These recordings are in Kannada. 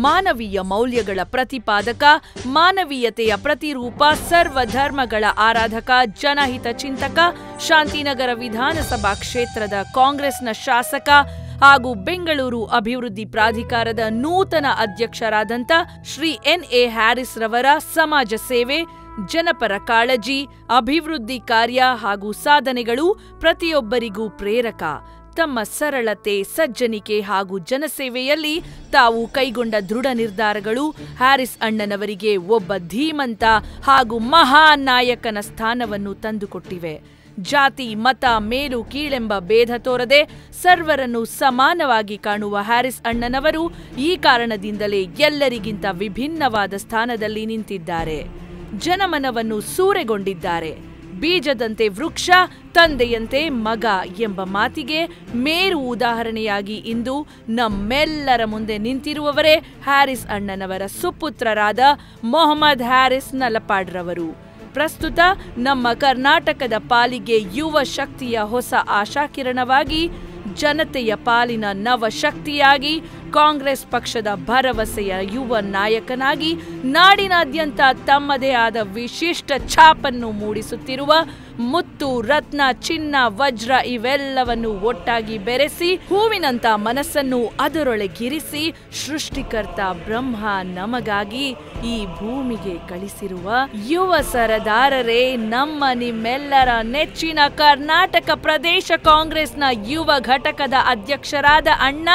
ಮಾನವೀಯ ಮೌಲ್ಯಗಳ ಪ್ರತಿಪಾದಕ ಮಾನವೀಯತೆಯ ಪ್ರತಿರೂಪ ಸರ್ವಧರ್ಮಗಳ ಆರಾಧಕ ಜನಹಿತ ಚಿಂತಕ ಶಾಂತಿನಗರ ವಿಧಾನಸಭಾ ಕ್ಷೇತ್ರದ ಕಾಂಗ್ರೆಸ್ನ ಶಾಸಕ ಹಾಗೂ ಬೆಂಗಳೂರು ಅಭಿವೃದ್ಧಿ ಪ್ರಾಧಿಕಾರದ ನೂತನ ಅಧ್ಯಕ್ಷರಾದಂಥ ಶ್ರೀ ಎನ್ ಎ ಹ್ಯಾರಿಸ್ ರವರ ಸಮಾಜ ಸೇವೆ ಜನಪರ ಕಾಳಜಿ ಅಭಿವೃದ್ಧಿ ಕಾರ್ಯ ಹಾಗೂ ಸಾಧನೆಗಳು ಪ್ರತಿಯೊಬ್ಬರಿಗೂ ಪ್ರೇರಕ ತಮ್ಮ ಸರಳತೆ ಸಜ್ಜನಿಕೆ ಹಾಗೂ ಜನಸೇವೆಯಲ್ಲಿ ತಾವು ಕೈಗೊಂಡ ದೃಢ ನಿರ್ಧಾರಗಳು ಹ್ಯಾರಿಸ್ ಅಣ್ಣನವರಿಗೆ ಒಬ್ಬ ಧೀಮಂತ ಹಾಗೂ ಮಹಾನ್ ನಾಯಕನ ಸ್ಥಾನವನ್ನು ತಂದುಕೊಟ್ಟಿವೆ ಜಾತಿ ಮತ ಮೇಲು ಕೀಳೆಂಬ ಭೇದ ತೋರದೆ ಸರ್ವರನ್ನು ಸಮಾನವಾಗಿ ಕಾಣುವ ಹ್ಯಾರಿಸ್ ಅಣ್ಣನವರು ಈ ಕಾರಣದಿಂದಲೇ ಎಲ್ಲರಿಗಿಂತ ವಿಭಿನ್ನವಾದ ಸ್ಥಾನದಲ್ಲಿ ನಿಂತಿದ್ದಾರೆ ಜನಮನವನ್ನು ಸೂರೆಗೊಂಡಿದ್ದಾರೆ ಬೀಜದಂತೆ ವೃಕ್ಷ ತಂದೆಯಂತೆ ಮಗ ಎಂಬ ಮಾತಿಗೆ ಮೇರು ಉದಾಹರಣೆಯಾಗಿ ಇಂದು ನಮ್ಮೆಲ್ಲರ ಮುಂದೆ ನಿಂತಿರುವವರೇ ಹ್ಯಾರಿಸ್ ಅಣ್ಣನವರ ಸುಪುತ್ರರಾದ ಮೊಹಮ್ಮದ್ ಹ್ಯಾರಿಸ್ ನಲಪಾಡ್ರವರು ಪ್ರಸ್ತುತ ನಮ್ಮ ಕರ್ನಾಟಕದ ಪಾಲಿಗೆ ಯುವ ಶಕ್ತಿಯ ಹೊಸ ಆಶಾಕಿರಣವಾಗಿ ಜನತೆಯ ಪಾಲಿನ ನವಶಕ್ತಿಯಾಗಿ ಕಾಂಗ್ರೆಸ್ ಪಕ್ಷದ ಭರವಸೆಯ ಯುವ ನಾಯಕನಾಗಿ ನಾಡಿನಾದ್ಯಂತ ತಮ್ಮದೇ ಆದ ವಿಶಿಷ್ಟ ಛಾಪನ್ನು ಮೂಡಿಸುತ್ತಿರುವ ಮುತ್ತು ರತ್ನ ಚಿನ್ನ ವಜ್ರ ಇವೆಲ್ಲವನ್ನು ಒಟ್ಟಾಗಿ ಬೆರೆಸಿ ಹೂವಿನಂತ ಮನಸ್ಸನ್ನು ಅದರೊಳಗಿರಿಸಿ ಸೃಷ್ಟಿಕರ್ತ ಬ್ರಹ್ಮ ನಮಗಾಗಿ ಈ ಭೂಮಿಗೆ ಕಳಿಸಿರುವ ಯುವ ಸರದಾರರೇ ನಮ್ಮ ನಿಮ್ಮೆಲ್ಲರ ನೆಚ್ಚಿನ ಕರ್ನಾಟಕ ಪ್ರದೇಶ ಕಾಂಗ್ರೆಸ್ನ ಯುವ ಘಟಕದ ಅಧ್ಯಕ್ಷರಾದ ಅಣ್ಣ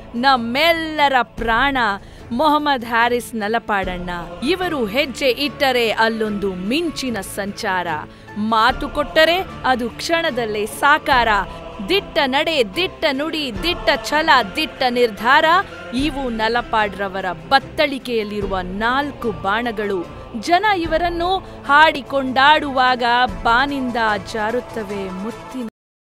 ನಮ್ಮೆಲ್ಲರ ಪ್ರಾಣ ಮೊಹಮ್ಮದ್ ಹ್ಯಾರಿಸ್ ನಲಪಾಡಣ್ಣ ಇವರು ಹೆಜ್ಜೆ ಇಟ್ಟರೆ ಅಲ್ಲೊಂದು ಮಿಂಚಿನ ಸಂಚಾರ ಮಾತು ಕೊಟ್ಟರೆ ಅದು ಕ್ಷಣದಲ್ಲೇ ಸಾಕಾರ ದಿಟ್ಟ ನಡೆ ದಿಟ್ಟ ನುಡಿ ದಿಟ್ಟ ಛಲ ದಿಟ್ಟ ನಿರ್ಧಾರ ಇವು ನಲಪಾಡ್ರವರ ಬತ್ತಳಿಕೆಯಲ್ಲಿರುವ ನಾಲ್ಕು ಬಾಣಗಳು ಜನ ಇವರನ್ನು ಹಾಡಿಕೊಂಡಾಡುವಾಗ ಬಾನಿಂದ ಜಾರುತ್ತವೆ ಮುತ್ತಿನ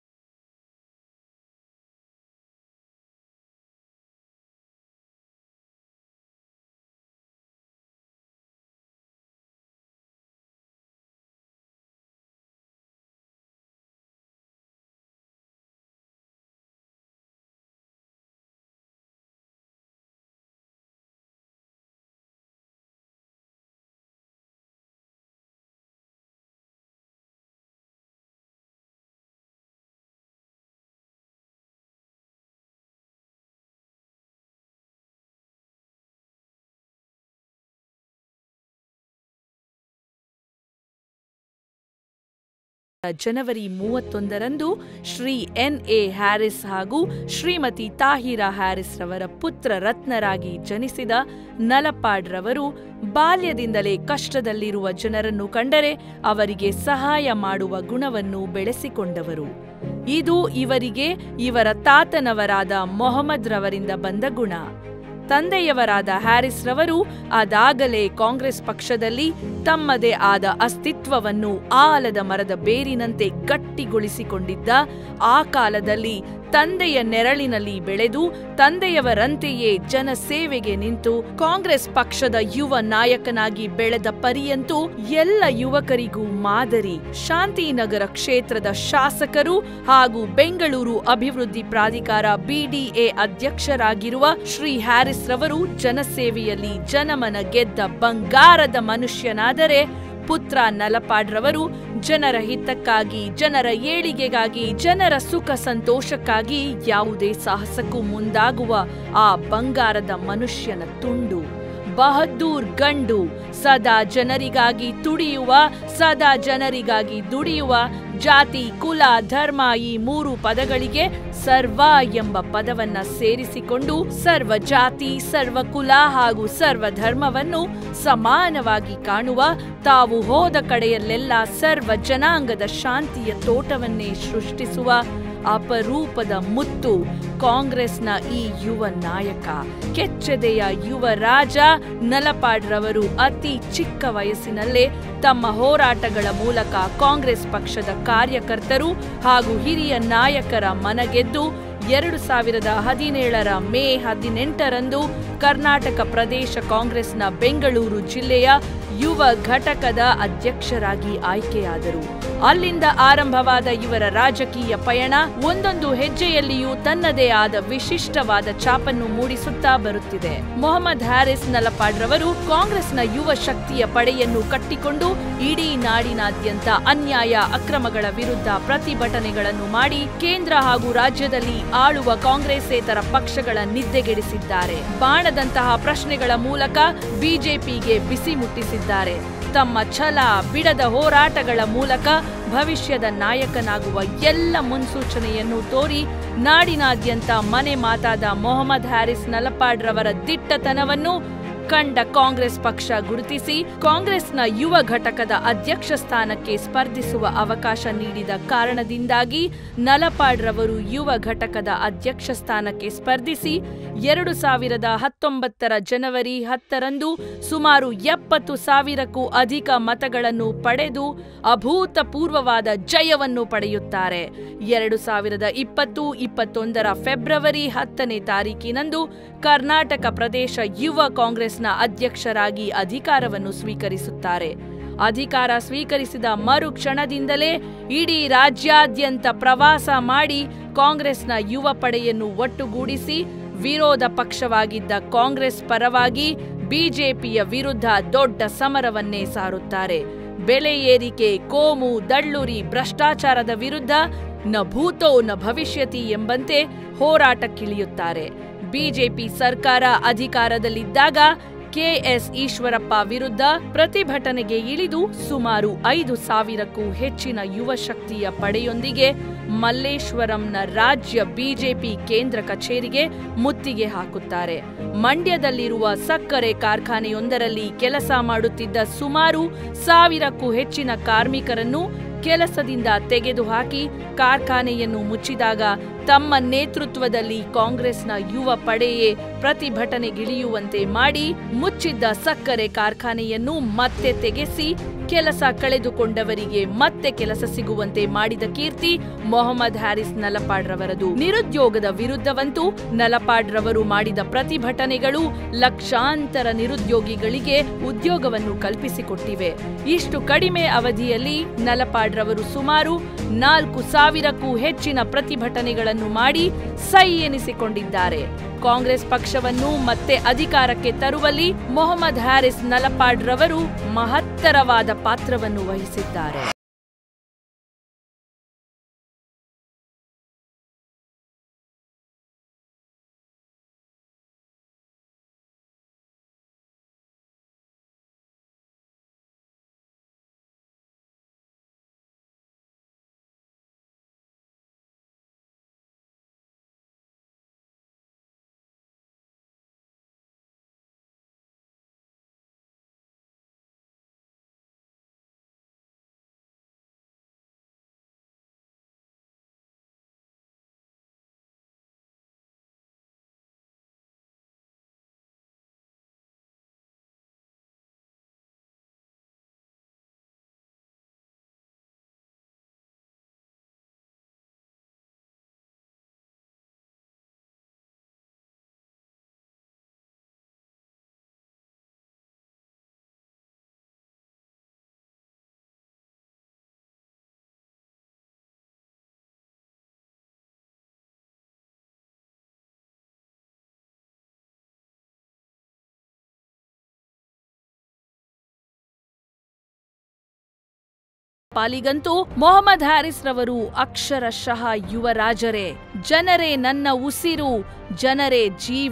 ಜನವರಿ ಮೂವತ್ತೊಂದರಂದು ಶ್ರೀ ಎನ್ ಎ ಹ್ಯಾರಿಸ್ ಹಾಗೂ ಶ್ರೀಮತಿ ತಾಹಿರಾ ಹ್ಯಾರಿಸ್ ರವರ ಪುತ್ರ ರತ್ನರಾಗಿ ಜನಿಸಿದ ನಲಪಾಡ್ರವರು ಬಾಲ್ಯದಿಂದಲೇ ಕಷ್ಟದಲ್ಲಿರುವ ಜನರನ್ನು ಕಂಡರೆ ಅವರಿಗೆ ಸಹಾಯ ಮಾಡುವ ಗುಣವನ್ನು ಬೆಳೆಸಿಕೊಂಡವರು ಇದು ಇವರಿಗೆ ಇವರ ತಾತನವರಾದ ಮೊಹಮ್ಮದ್ ರವರಿಂದ ಬಂದ ಗುಣ ತಂದೆಯವರಾದ ಹ್ಯಾರಿಸ್ ರವರು ಅದಾಗಲೇ ಕಾಂಗ್ರೆಸ್ ಪಕ್ಷದಲ್ಲಿ ತಮ್ಮದೇ ಆದ ಅಸ್ತಿತ್ವವನ್ನು ಆಲದ ಮರದ ಬೇರಿನಂತೆ ಗಟ್ಟಿಗೊಳಿಸಿಕೊಂಡಿದ್ದ ಆ ಕಾಲದಲ್ಲಿ ತಂದೆಯ ನೆರಳಿನಲ್ಲಿ ಬೆಳೆದು ತಂದೆಯವರಂತೆಯೇ ಜನಸೇವೆಗೆ ನಿಂತು ಕಾಂಗ್ರೆಸ್ ಪಕ್ಷದ ಯುವ ನಾಯಕನಾಗಿ ಬೆಳೆದ ಪರಿಯಂತೂ ಎಲ್ಲ ಯುವಕರಿಗೂ ಮಾದರಿ ಶಾಂತಿನಗರ ಕ್ಷೇತ್ರದ ಶಾಸಕರು ಹಾಗೂ ಬೆಂಗಳೂರು ಅಭಿವೃದ್ಧಿ ಪ್ರಾಧಿಕಾರ ಬಿಡಿಎ ಅಧ್ಯಕ್ಷರಾಗಿರುವ ಶ್ರೀ ಹ್ಯಾರಿಸ್ ರವರು ಜನಸೇವೆಯಲ್ಲಿ ಜನಮನ ಗೆದ್ದ ಬಂಗಾರದ ಮನುಷ್ಯನಾದರೆ ಪುತ್ರ ನಲಪಾಡ್ರವರು ಜನರ ಹಿತಕ್ಕಾಗಿ ಜನರ ಏಳಿಗೆಗಾಗಿ ಜನರ ಸುಖ ಸಂತೋಷಕ್ಕಾಗಿ ಯಾವುದೇ ಸಾಹಸಕ್ಕೂ ಮುಂದಾಗುವ ಆ ಬಂಗಾರದ ಮನುಷ್ಯನ ತುಂಡು ಬಹದ್ದೂರ್ ಗಂಡು ಸದಾ ಜನರಿಗಾಗಿ ತುಡಿಯುವ ಸದಾ ಜನರಿಗಾಗಿ ದುಡಿಯುವ ಜಾತಿ ಕುಲ ಧರ್ಮ ಈ ಮೂರು ಪದಗಳಿಗೆ ಸರ್ವ ಎಂಬ ಪದವನ್ನ ಸೇರಿಸಿಕೊಂಡು ಸರ್ವ ಜಾತಿ ಸರ್ವ ಕುಲ ಹಾಗೂ ಸರ್ವ ಧರ್ಮವನ್ನು ಸಮಾನವಾಗಿ ಕಾಣುವ ತಾವು ಹೋದ ಕಡೆಯಲ್ಲೆಲ್ಲ ಸರ್ವ ಜನಾಂಗದ ಶಾಂತಿಯ ತೋಟವನ್ನೇ ಸೃಷ್ಟಿಸುವ ಅಪರೂಪದ ಮುತ್ತು ಕಾಂಗ್ರೆಸ್ನ ಈ ಯುವ ನಾಯಕ ಕೆಚ್ಚೆದೆಯ ಯುವ ರಾಜ ನಲಪಾಡ್ರವರು ಅತಿ ಚಿಕ್ಕ ವಯಸ್ಸಿನಲ್ಲೇ ತಮ್ಮ ಹೋರಾಟಗಳ ಮೂಲಕ ಕಾಂಗ್ರೆಸ್ ಪಕ್ಷದ ಕಾರ್ಯಕರ್ತರು ಹಾಗೂ ಹಿರಿಯ ನಾಯಕರ ಮನಗೆದ್ದು ಎರಡು ಸಾವಿರದ ಹದಿನೇಳರ ಮೇ ಹದಿನೆಂಟರಂದು ಕರ್ನಾಟಕ ಪ್ರದೇಶ ಕಾಂಗ್ರೆಸ್ನ ಬೆಂಗಳೂರು ಜಿಲ್ಲೆಯ ಯುವ ಘಟಕದ ಅಧ್ಯಕ್ಷರಾಗಿ ಆಯ್ಕೆಯಾದರು ಅಲ್ಲಿಂದ ಆರಂಭವಾದ ಇವರ ರಾಜಕೀಯ ಪಯಣ ಒಂದೊಂದು ಹೆಜ್ಜೆಯಲ್ಲಿಯೂ ತನ್ನದೇ ಆದ ವಿಶಿಷ್ಟವಾದ ಛಾಪನ್ನು ಮೂಡಿಸುತ್ತಾ ಬರುತ್ತಿದೆ ಮೊಹಮ್ಮದ್ ಹ್ಯಾರಿಸ್ ನಲಪಾಡ್ರವರು ಕಾಂಗ್ರೆಸ್ನ ಯುವ ಶಕ್ತಿಯ ಪಡೆಯನ್ನು ಕಟ್ಟಿಕೊಂಡು ಇಡೀ ನಾಡಿನಾದ್ಯಂತ ಅನ್ಯಾಯ ಅಕ್ರಮಗಳ ವಿರುದ್ಧ ಪ್ರತಿಭಟನೆಗಳನ್ನು ಮಾಡಿ ಕೇಂದ್ರ ಹಾಗೂ ರಾಜ್ಯದಲ್ಲಿ ಆಳುವ ಕಾಂಗ್ರೆಸ್ಸೇತರ ಪಕ್ಷಗಳ ನಿದ್ದೆಗೆಡಿಸಿದ್ದಾರೆ ಬಾಣದಂತಹ ಪ್ರಶ್ನೆಗಳ ಮೂಲಕ ಬಿಜೆಪಿಗೆ ಬಿಸಿ ಮುಟ್ಟಿಸಿದ್ದಾರೆ ತಮ್ಮ ಛಲ ಬಿಡದ ಹೋರಾಟಗಳ ಮೂಲಕ ಭವಿಷ್ಯದ ನಾಯಕನಾಗುವ ಎಲ್ಲ ಮುನ್ಸೂಚನೆಯನ್ನು ತೋರಿ ನಾಡಿನಾದ್ಯಂತ ಮನೆ ಮಾತಾದ ಮೊಹಮ್ಮದ್ ಹ್ಯಾರಿಸ್ ನಲಪಾಡ್ರವರ ದಿಟ್ಟತನವನ್ನು ಕಂಡ ಕಾಂಗ್ರೆಸ್ ಪಕ್ಷ ಗುರುತಿಸಿ ಕಾಂಗ್ರೆಸ್ನ ಯುವ ಘಟಕದ ಅಧ್ಯಕ್ಷ ಸ್ಥಾನಕ್ಕೆ ಸ್ಪರ್ಧಿಸುವ ಅವಕಾಶ ನೀಡಿದ ಕಾರಣದಿಂದಾಗಿ ನಲಪಾಡ್ರವರು ಯುವ ಘಟಕದ ಅಧ್ಯಕ್ಷ ಸ್ಥಾನಕ್ಕೆ ಸ್ಪರ್ಧಿಸಿ ಎರಡು ಸಾವಿರದ ಹತ್ತೊಂಬತ್ತರ ಜನವರಿ ಹತ್ತರಂದು ಸುಮಾರು ಎಪ್ಪತ್ತು ಸಾವಿರಕ್ಕೂ ಅಧಿಕ ಮತಗಳನ್ನು ಪಡೆದು ಅಭೂತಪೂರ್ವವಾದ ಜಯವನ್ನು ಪಡೆಯುತ್ತಾರೆ ಎರಡು ಸಾವಿರದ ಇಪ್ಪತ್ತು ಇಪ್ಪತ್ತೊಂದರ ಫೆಬ್ರವರಿ ಹತ್ತನೇ ತಾರೀಕಿನಂದು ಕರ್ನಾಟಕ ಪ್ರದೇಶ ಯುವ ಕಾಂಗ್ರೆಸ್ನ ಅಧ್ಯಕ್ಷರಾಗಿ ಅಧಿಕಾರವನ್ನು ಸ್ವೀಕರಿಸುತ್ತಾರೆ ಅಧಿಕಾರ ಸ್ವೀಕರಿಸಿದ ಮರುಕ್ಷಣದಿಂದಲೇ ಇಡೀ ರಾಜ್ಯಾದ್ಯಂತ ಪ್ರವಾಸ ಮಾಡಿ ಕಾಂಗ್ರೆಸ್ನ ಯುವ ಪಡೆಯನ್ನು ಒಟ್ಟುಗೂಡಿಸಿ ವಿರೋಧ ಪಕ್ಷವಾಗಿದ್ದ ಕಾಂಗ್ರೆಸ್ ಪರವಾಗಿ ಬಿಜೆಪಿಯ ವಿರುದ್ಧ ದೊಡ್ಡ ಸಮರವನ್ನೇ ಸಾರುತ್ತಾರೆ ಬೆಲೆ ಏರಿಕೆ ಕೋಮು ದಳ್ಳುರಿ ಭ್ರಷ್ಟಾಚಾರದ ವಿರುದ್ಧ ನ ಭೂತೋ ನ ಭವಿಷ್ಯತಿ ಎಂಬಂತೆ ಹೋರಾಟಕ್ಕಿಳಿಯುತ್ತಾರೆ ಬಿಜೆಪಿ ಸರ್ಕಾರ ಅಧಿಕಾರದಲ್ಲಿದ್ದಾಗ ಕೆಎಸ್ ಈಶ್ವರಪ್ಪ ವಿರುದ್ಧ ಪ್ರತಿಭಟನೆಗೆ ಇಳಿದು ಸುಮಾರು ಐದು ಸಾವಿರಕ್ಕೂ ಹೆಚ್ಚಿನ ಯುವ ಶಕ್ತಿಯ ಪಡೆಯೊಂದಿಗೆ ಮಲ್ಲೇಶ್ವರಂನ ರಾಜ್ಯ ಬಿಜೆಪಿ ಕೇಂದ್ರ ಕಚೇರಿಗೆ ಮುತ್ತಿಗೆ ಹಾಕುತ್ತಾರೆ ಮಂಡ್ಯದಲ್ಲಿರುವ ಸಕ್ಕರೆ ಕಾರ್ಖಾನೆಯೊಂದರಲ್ಲಿ ಕೆಲಸ ಮಾಡುತ್ತಿದ್ದ ಸುಮಾರು ಸಾವಿರಕ್ಕೂ ಹೆಚ್ಚಿನ ಕಾರ್ಮಿಕರನ್ನು ಕೆಲಸದಿಂದ ತೆಗೆದುಹಾಕಿ ಕಾರ್ಖಾನೆಯನ್ನು ಮುಚ್ಚಿದಾಗ ತಮ್ಮ ನೇತೃತ್ವದಲ್ಲಿ ಕಾಂಗ್ರೆಸ್ನ ಯುವ ಪಡೆಯೇ ಪ್ರತಿಭಟನೆಗಿಳಿಯುವಂತೆ ಮಾಡಿ ಮುಚ್ಚಿದ್ದ ಸಕ್ಕರೆ ಕಾರ್ಖಾನೆಯನ್ನು ಮತ್ತೆ ತೆಗೆಸಿ ಕೆಲಸ ಕಳೆದುಕೊಂಡವರಿಗೆ ಮತ್ತೆ ಕೆಲಸ ಸಿಗುವಂತೆ ಮಾಡಿದ ಕೀರ್ತಿ ಮೊಹಮ್ಮದ್ ಹ್ಯಾರಿಸ್ ನಲಪಾಡ್ರವರದು ನಿರುದ್ಯೋಗದ ವಿರುದ್ಧವಂತೂ ನಲಪಾಡ್ರವರು ಮಾಡಿದ ಪ್ರತಿಭಟನೆಗಳು ಲಕ್ಷಾಂತರ ನಿರುದ್ಯೋಗಿಗಳಿಗೆ ಉದ್ಯೋಗವನ್ನು ಕಲ್ಪಿಸಿಕೊಟ್ಟಿವೆ ಇಷ್ಟು ಕಡಿಮೆ ಅವಧಿಯಲ್ಲಿ ನಲಪಾಡ್ರವರು ಸುಮಾರು ನಾಲ್ಕು ಸಾವಿರಕ್ಕೂ ಹೆಚ್ಚಿನ ಪ್ರತಿಭಟನೆಗಳನ್ನು ಮಾಡಿ ಸೈ ಎನಿಸಿಕೊಂಡಿದ್ದಾರೆ ಕಾಂಗ್ರೆಸ್ ಪಕ್ಷವನ್ನು ಮತ್ತೆ ಅಧಿಕಾರಕ್ಕೆ ತರುವಲ್ಲಿ ಮೊಹಮ್ಮದ್ ಹ್ಯಾರಿಸ್ ನಲಪಾಡ್ರವರು ಮಹತ್ತರವಾದ ಪಾತ್ರವನ್ನು ವಹಿಸಿದ್ದಾರೆ ಪಾಲಿಗಂತೂ ಮೊಹಮ್ಮದ್ ಹ್ಯಾರಿಸ್ ರವರು ಅಕ್ಷರಶಃ ಯುವರಾಜರೇ ಜನರೇ ನನ್ನ ಉಸಿರು ಜನರೇ ಜೀವ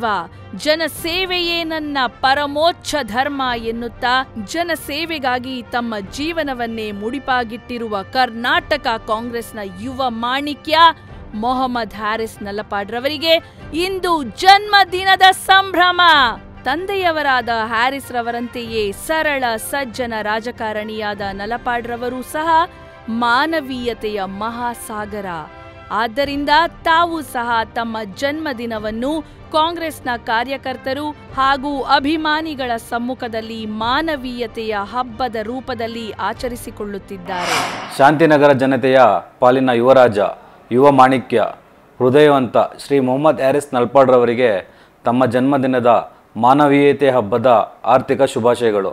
ಜನಸೇವೆಯೇ ನನ್ನ ಪರಮೋಚ್ಚ ಧರ್ಮ ಎನ್ನುತ್ತಾ ಜನಸೇವೆಗಾಗಿ ತಮ್ಮ ಜೀವನವನ್ನೇ ಮುಡಿಪಾಗಿಟ್ಟಿರುವ ಕರ್ನಾಟಕ ಕಾಂಗ್ರೆಸ್ನ ಯುವ ಮಾಣಿಕ್ಯ ಮೊಹಮ್ಮದ್ ಹ್ಯಾರಿಸ್ ನಲಪಾಡ್ರವರಿಗೆ ಇಂದು ಜನ್ಮದಿನದ ಸಂಭ್ರಮ ತಂದೆಯವರಾದ ಹ್ಯಾರಿಸ್ ರವರಂತೆಯೇ ಸರಳ ಸಜ್ಜನ ರಾಜಕಾರಣಿಯಾದ ನಲಪಾಡ್ರವರು ಸಹ ಮಾನವೀಯತೆಯ ಮಹಾಸಾಗರ ಆದ್ದರಿಂದ ತಾವು ಸಹ ತಮ್ಮ ಜನ್ಮದಿನವನ್ನು ಕಾಂಗ್ರೆಸ್ನ ಕಾರ್ಯಕರ್ತರು ಹಾಗೂ ಅಭಿಮಾನಿಗಳ ಸಮ್ಮುಖದಲ್ಲಿ ಮಾನವೀಯತೆಯ ಹಬ್ಬದ ರೂಪದಲ್ಲಿ ಆಚರಿಸಿಕೊಳ್ಳುತ್ತಿದ್ದಾರೆ ಶಾಂತಿನಗರ ಜನತೆಯ ಪಾಲಿನ ಯುವರಾಜ ಯುವ ಮಾಣಿಕ್ಯ ಹೃದಯವಂತ ಶ್ರೀ ಮೊಹಮ್ಮದ್ ಹ್ಯಾರಿಸ್ ನಲ್ಪಾಡ್ರವರಿಗೆ ತಮ್ಮ ಜನ್ಮದಿನದ ಮಾನವೀಯತೆ ಹಬ್ಬದ ಆರ್ಥಿಕ ಶುಭಾಶಯಗಳು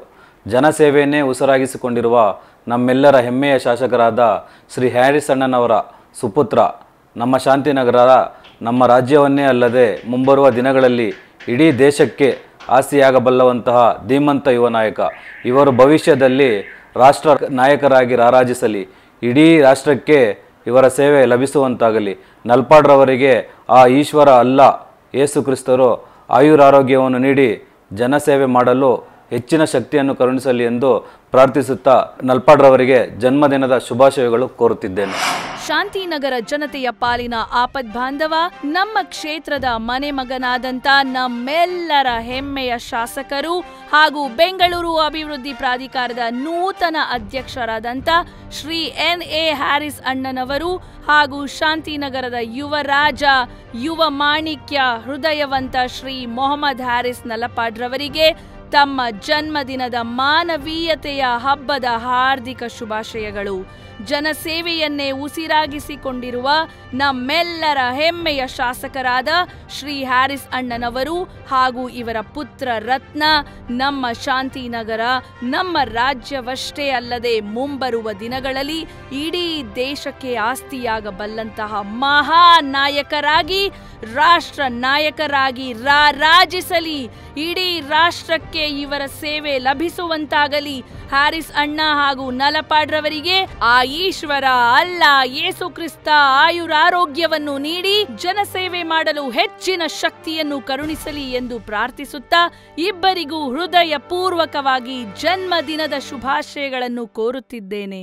ಜನಸೇವೆಯನ್ನೇ ಉಸಿರಾಗಿಸಿಕೊಂಡಿರುವ ನಮ್ಮೆಲ್ಲರ ಹೆಮ್ಮೆಯ ಶಾಸಕರಾದ ಶ್ರೀ ಹ್ಯಾರಿಸ್ ಅಣ್ಣನವರ ಸುಪುತ್ರ ನಮ್ಮ ಶಾಂತಿನಗರ ನಮ್ಮ ರಾಜ್ಯವನ್ನೇ ಅಲ್ಲದೆ ಮುಂಬರುವ ದಿನಗಳಲ್ಲಿ ಇಡೀ ದೇಶಕ್ಕೆ ಆಸ್ತಿಯಾಗಬಲ್ಲವಂತಹ ಧೀಮಂತ ಯುವ ನಾಯಕ ಇವರು ಭವಿಷ್ಯದಲ್ಲಿ ರಾಷ್ಟ್ರ ನಾಯಕರಾಗಿ ರಾರಾಜಿಸಲಿ ಇಡೀ ರಾಷ್ಟ್ರಕ್ಕೆ ಇವರ ಸೇವೆ ಲಭಿಸುವಂತಾಗಲಿ ನಲ್ಪಾಡ್ರವರಿಗೆ ಆ ಈಶ್ವರ ಅಲ್ಲ ಯೇಸು ಕ್ರಿಸ್ತರು ಆಯುರಾರೋಗ್ಯವನ್ನು ನೀಡಿ ಜನಸೇವೆ ಮಾಡಲು ಹೆಚ್ಚಿನ ಶಕ್ತಿಯನ್ನು ಕರುಣಿಸಲಿ ಎಂದು ಪ್ರಾರ್ಥಿಸುತ್ತಾ ನಲ್ಪಾಡ್ರವರಿಗೆ ಜನ್ಮದಿನದ ಶುಭಾಶಯಗಳು ಕೋರುತ್ತಿದ್ದೇನೆ ಶಾಂತಿನಗರ ಜನತೆಯ ಪಾಲಿನ ಆಪದ್ ಬಾಂಧವ ನಮ್ಮ ಕ್ಷೇತ್ರದ ಮನೆ ಮಗನಾದಂತ ನಮ್ಮೆಲ್ಲರ ಹೆಮ್ಮೆಯ ಶಾಸಕರು ಹಾಗೂ ಬೆಂಗಳೂರು ಅಭಿವೃದ್ಧಿ ಪ್ರಾಧಿಕಾರದ ನೂತನ ಅಧ್ಯಕ್ಷರಾದಂತ ಶ್ರೀ ಎನ್ ಎ ಹ್ಯಾರಿಸ್ ಅಣ್ಣನವರು ಹಾಗೂ ಶಾಂತಿನಗರದ ಯುವ ರಾಜ ಯುವ ಮಾಣಿಕ್ಯ ಹೃದಯವಂತ ಶ್ರೀ ಮೊಹಮ್ಮದ್ ಹ್ಯಾರಿಸ್ ನಲಪಾಡ್ರವರಿಗೆ ತಮ್ಮ ಜನ್ಮದಿನದ ಮಾನವೀಯತೆಯ ಹಬ್ಬದ ಹಾರ್ದಿಕ ಶುಭಾಶಯಗಳು ಜನಸೇವೆಯನ್ನೇ ಉಸಿರಾಗಿಸಿಕೊಂಡಿರುವ ನಮ್ಮೆಲ್ಲರ ಹೆಮ್ಮೆಯ ಶಾಸಕರಾದ ಶ್ರೀ ಹ್ಯಾರಿಸ್ ಅಣ್ಣನವರು ಹಾಗೂ ಇವರ ಪುತ್ರ ರತ್ನ ನಮ್ಮ ಶಾಂತಿನಗರ ನಮ್ಮ ರಾಜ್ಯವಷ್ಟೇ ಅಲ್ಲದೆ ಮುಂಬರುವ ದಿನಗಳಲ್ಲಿ ಇಡೀ ದೇಶಕ್ಕೆ ಆಸ್ತಿಯಾಗಬಲ್ಲಂತಹ ಮಹಾ ನಾಯಕರಾಗಿ ರಾಷ್ಟ್ರ ನಾಯಕರಾಗಿ ರಾರಾಜಿಸಲಿ ಇಡೀ ರಾಷ್ಟ್ರಕ್ಕೆ ಇವರ ಸೇವೆ ಲಭಿಸುವಂತಾಗಲಿ ಹ್ಯಾರಿಸ್ ಅಣ್ಣ ಹಾಗೂ ನಲಪಾಡ್ರವರಿಗೆ ಆ ಈಶ್ವರ ಅಲ್ಲ ಯೇಸು ಕ್ರಿಸ್ತ ಆಯುರಾರೋಗ್ಯವನ್ನು ನೀಡಿ ಜನಸೇವೆ ಮಾಡಲು ಹೆಚ್ಚಿನ ಶಕ್ತಿಯನ್ನು ಕರುಣಿಸಲಿ ಎಂದು ಪ್ರಾರ್ಥಿಸುತ್ತಾ ಇಬ್ಬರಿಗೂ ಹೃದಯ ಪೂರ್ವಕವಾಗಿ ಜನ್ಮದಿನದ ಶುಭಾಶಯಗಳನ್ನು ಕೋರುತ್ತಿದ್ದೇನೆ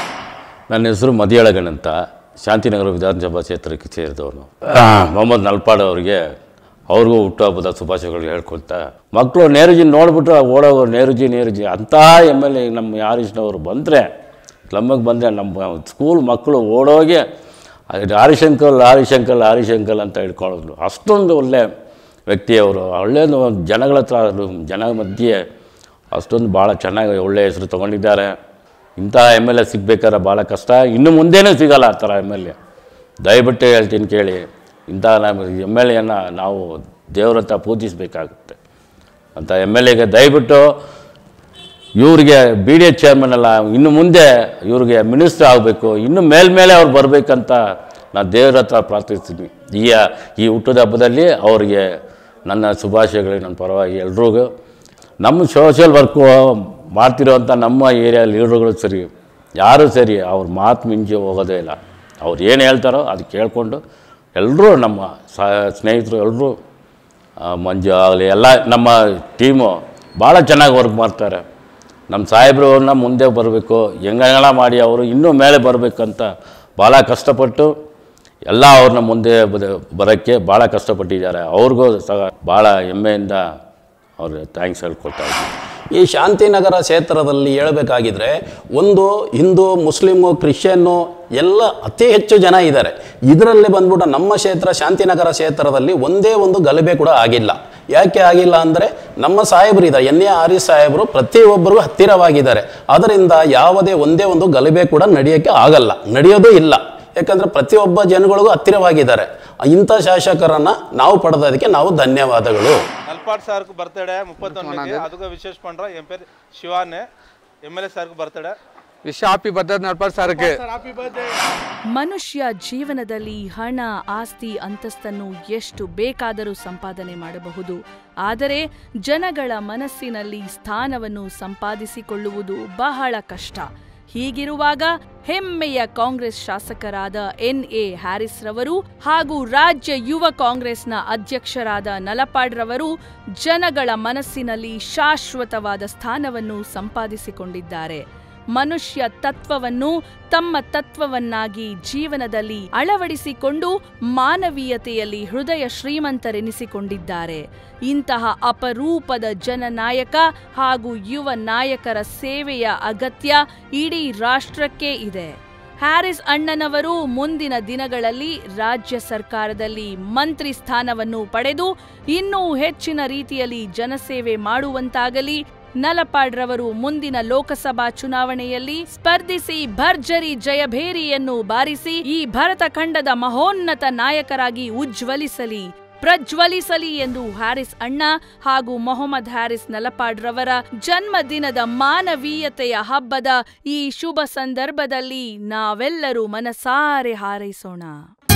ನನ್ನ ಹೆಸರು ಮದಿಯಳಗನ್ ಅಂತ ಶಾಂತಿನಗರ ವಿಧಾನಸಭಾ ಕ್ಷೇತ್ರಕ್ಕೆ ಸೇರಿದವನು ಮೊಹಮ್ಮದ್ ನಲ್ಪಾಡ್ ಅವರಿಗೆ ಅವ್ರಿಗೂ ಹುಟ್ಟುಹಬ್ಬದ ಶುಭಾಶಯಗಳು ಹೇಳ್ಕೊಳ್ತಾ ಮಕ್ಕಳು ನೇರುಜಿ ನೋಡ್ಬಿಟ್ರೆ ಓಡೋಗೋ ನೇರುಜಿ ನೇರುಜಿ ಅಂಥ ಎಮ್ ಎಲ್ ಎ ನಮ್ಮ ಯಾರಿಷ್ಣವರು ಬಂದರೆ ಕ್ಲಮ್ಮಿಗೆ ಬಂದರೆ ನಮ್ಮ ಸ್ಕೂಲ್ ಮಕ್ಕಳು ಓಡೋಗಿ ಅದು ಹರಿಶಂಕಲ್ ಹರಿಶಂಕಲ್ ಹರಿಶಂಕಲ್ ಅಂತ ಹಿಡ್ಕೊಳ್ಳೋದು ಅಷ್ಟೊಂದು ಒಳ್ಳೆ ವ್ಯಕ್ತಿಯವರು ಒಳ್ಳೆಯದು ಜನಗಳ ಹತ್ರ ಅದು ಜನ ಮಧ್ಯೆ ಅಷ್ಟೊಂದು ಭಾಳ ಚೆನ್ನಾಗಿ ಒಳ್ಳೆಯ ಹೆಸರು ತೊಗೊಂಡಿದ್ದಾರೆ ಇಂಥ ಎಮ್ ಎಲ್ ಎ ಸಿಗ್ಬೇಕಾದ್ರೆ ಭಾಳ ಕಷ್ಟ ಇನ್ನು ಮುಂದೆನೂ ಸಿಗಲ್ಲ ಆ ಥರ ಎಮ್ ಎಲ್ ಎ ದಯವಿಟ್ಟು ಹೇಳ್ತೀನಿ ಕೇಳಿ ಇಂಥ ನಮ್ಮ ಎಮ್ ಎಲ್ ಎನ ನಾವು ದೇವ್ರ ಹತ್ರ ಪೂಜಿಸಬೇಕಾಗುತ್ತೆ ಅಂತ ಎಮ್ ಎಲ್ ಎಗೆ ದಯವಿಟ್ಟು ಇವ್ರಿಗೆ ಬಿ ಡಿ ಎಚ್ ಚೇರ್ಮನ್ ಅಲ್ಲ ಇನ್ನು ಮುಂದೆ ಇವ್ರಿಗೆ ಮಿನಿಸ್ಟರ್ ಆಗಬೇಕು ಇನ್ನು ಮೇಲ್ಮೇಲೆ ಅವ್ರು ಬರಬೇಕಂತ ನಾನು ದೇವ್ರ ಹತ್ರ ಪ್ರಾರ್ಥಿಸ್ತೀನಿ ಈ ಈ ಹುಟ್ಟದ ಹಬ್ಬದಲ್ಲಿ ಅವರಿಗೆ ನನ್ನ ಶುಭಾಶಯಗಳು ನನ್ನ ಪರವಾಗಿ ಎಲ್ರಿಗೂ ನಮ್ಮ ಸೋಷಿಯಲ್ ವರ್ಕು ಮಾಡ್ತಿರೋವಂಥ ನಮ್ಮ ಏರಿಯಾ ಲೀಡರ್ಗಳು ಸರಿ ಯಾರೂ ಸರಿ ಅವ್ರ ಮಾತು ಮಿಂಚಿ ಹೋಗೋದೇ ಇಲ್ಲ ಅವ್ರು ಏನು ಹೇಳ್ತಾರೋ ಅದು ಕೇಳಿಕೊಂಡು ಎಲ್ಲರೂ ನಮ್ಮ ಸ- ಸ್ನೇಹಿತರು ಎಲ್ಲರೂ ಮಂಜು ಆಗಲಿ ಎಲ್ಲ ನಮ್ಮ ಟೀಮು ಭಾಳ ಚೆನ್ನಾಗಿ ವರ್ಕ್ ಮಾಡ್ತಾರೆ ನಮ್ಮ ಸಾಹೇಬ್ರವ್ರನ್ನ ಮುಂದೆ ಬರಬೇಕು ಹೆಂಗೆಲ್ಲ ಮಾಡಿ ಅವರು ಇನ್ನೂ ಮೇಲೆ ಬರಬೇಕಂತ ಭಾಳ ಕಷ್ಟಪಟ್ಟು ಎಲ್ಲ ಅವ್ರನ್ನ ಮುಂದೆ ಬದ- ಬರೋಕ್ಕೆ ಭಾಳ ಕಷ್ಟಪಟ್ಟಿದ್ದಾರೆ ಅವ್ರಿಗೂ ಸಹ ಭಾಳ ಹೆಮ್ಮೆಯಿಂದ ಅವ್ರಿಗೆ ಥ್ಯಾಂಕ್ಸ್ ಹೇಳ್ಕೊಳ್ತಾ ಇದ್ದೀನಿ ಈ ಶಾಂತಿನಗರ ಕ್ಷೇತ್ರದಲ್ಲಿ ಹೇಳಬೇಕಾಗಿದ್ರೆ ಒಂದು ಹಿಂದೂ ಮುಸ್ಲಿಮು ಕ್ರಿಶ್ಚಿಯನ್ನು ಎಲ್ಲ ಅತಿ ಹೆಚ್ಚು ಜನ ಇದ್ದಾರೆ ಇದರಲ್ಲಿ ಬಂದ್ಬಿಟ್ಟು ನಮ್ಮ ಕ್ಷೇತ್ರ ಶಾಂತಿನಗರ ಕ್ಷೇತ್ರದಲ್ಲಿ ಒಂದೇ ಒಂದು ಗಲಭೆ ಕೂಡ ಆಗಿಲ್ಲ ಯಾಕೆ ಆಗಿಲ್ಲ ಅಂದರೆ ನಮ್ಮ ಸಾಹೇಬರು ಇದ್ದಾರೆ ಎನ್ ಎ ಆರಿ ಸಾಹೇಬರು ಪ್ರತಿಯೊಬ್ಬರಿಗೂ ಹತ್ತಿರವಾಗಿದ್ದಾರೆ ಅದರಿಂದ ಯಾವುದೇ ಒಂದೇ ಒಂದು ಗಲಭೆ ಕೂಡ ನಡೆಯೋಕ್ಕೆ ಆಗಲ್ಲ ನಡೆಯೋದು ಇಲ್ಲ ಯಾಕಂದರೆ ಪ್ರತಿಯೊಬ್ಬ ಜನಗಳಿಗೂ ಹತ್ತಿರವಾಗಿದ್ದಾರೆ ಇಂಥ ಶಾಸಕರನ್ನು ನಾವು ಪಡೆದದಕ್ಕೆ ನಾವು ಧನ್ಯವಾದಗಳು ನಲ್ಪಾಡ್ ಸಾರ್కు బర్త్డే ముప్పత్తొమ్మిదికి అదుగా విశేష పండ్ర ఎం పేరు శివానే ఎమ్మెల్యే సార్కు birthday wish happy birthday Nalapad ಸರ್ಗೆ ಮನುಷ್ಯ ಜೀವನದಲ್ಲಿ ಹಣ ಆಸ್ತಿ ಅಂತಸ್ತನ್ನು ಎಷ್ಟು ಬೇಕಾದರೂ ಸಂಪಾದನೆ ಮಾಡಬಹುದು ಆದರೆ ಜನಗಳ ಮನಸ್ಸಿನಲ್ಲಿ ಸ್ಥಾನವನ್ನು ಸಂಪಾದಿಸಿಕೊಳ್ಳುವುದು ಬಹಳ ಕಷ್ಟ ಹೀಗಿರುವಾಗ ಹೆಮ್ಮೆಯ ಕಾಂಗ್ರೆಸ್ ಶಾಸಕರಾದ ಎನ್ ಎ ಹ್ಯಾರಿಸ್ ರವರು ಹಾಗೂ ರಾಜ್ಯ ಯುವ ಕಾಂಗ್ರೆಸ್ನ ಅಧ್ಯಕ್ಷರಾದ ನಲಪಾಡ್ರವರು ಜನಗಳ ಮನಸ್ಸಿನಲ್ಲಿ ಶಾಶ್ವತವಾದ ಸ್ಥಾನವನ್ನು ಸಂಪಾದಿಸಿಕೊಂಡಿದ್ದಾರೆ ಮನುಷ್ಯ ತತ್ವವನ್ನು ತಮ್ಮ ತತ್ವವನ್ನಾಗಿ ಜೀವನದಲ್ಲಿ ಅಳವಡಿಸಿಕೊಂಡು ಮಾನವೀಯತೆಯಲ್ಲಿ ಹೃದಯ ಶ್ರೀಮಂತರೆನಿಸಿಕೊಂಡಿದ್ದಾರೆ ಇಂತಹ ಅಪರೂಪದ ಜನನಾಯಕ ಹಾಗೂ ಯುವ ನಾಯಕರ ಸೇವೆಯ ಅಗತ್ಯ ಇಡೀ ರಾಷ್ಟ್ರಕ್ಕೆ ಇದೆ ಹ್ಯಾರಿಸ್ ಅಣ್ಣನವರು ಮುಂದಿನ ದಿನಗಳಲ್ಲಿ ರಾಜ್ಯ ಸರ್ಕಾರದಲ್ಲಿ ಮಂತ್ರಿ ಸ್ಥಾನವನ್ನು ಪಡೆದು ಇನ್ನೂ ಹೆಚ್ಚಿನ ರೀತಿಯಲ್ಲಿ ಜನಸೇವೆ ಮಾಡುವಂತಾಗಲಿ ನಲಪಾಡ್ರವರು ಮುಂದಿನ ಲೋಕಸಭಾ ಚುನಾವಣೆಯಲ್ಲಿ ಸ್ಪರ್ಧಿಸಿ ಭರ್ಜರಿ ಜಯಭೇರಿಯನ್ನು ಬಾರಿಸಿ ಈ ಭರತ ಖಂಡದ ಮಹೋನ್ನತ ನಾಯಕರಾಗಿ ಉಜ್ವಲಿಸಲಿ ಪ್ರಜ್ವಲಿಸಲಿ ಎಂದು ಹ್ಯಾರಿಸ್ ಅಣ್ಣ ಹಾಗೂ ಮೊಹಮ್ಮದ್ ಹ್ಯಾರಿಸ್ ನಲಪಾಡ್ರವರ ಜನ್ಮದಿನದ ಮಾನವೀಯತೆಯ ಹಬ್ಬದ ಈ ಶುಭ ಸಂದರ್ಭದಲ್ಲಿ ನಾವೆಲ್ಲರೂ ಮನಸಾರೆ ಹಾರೈಸೋಣ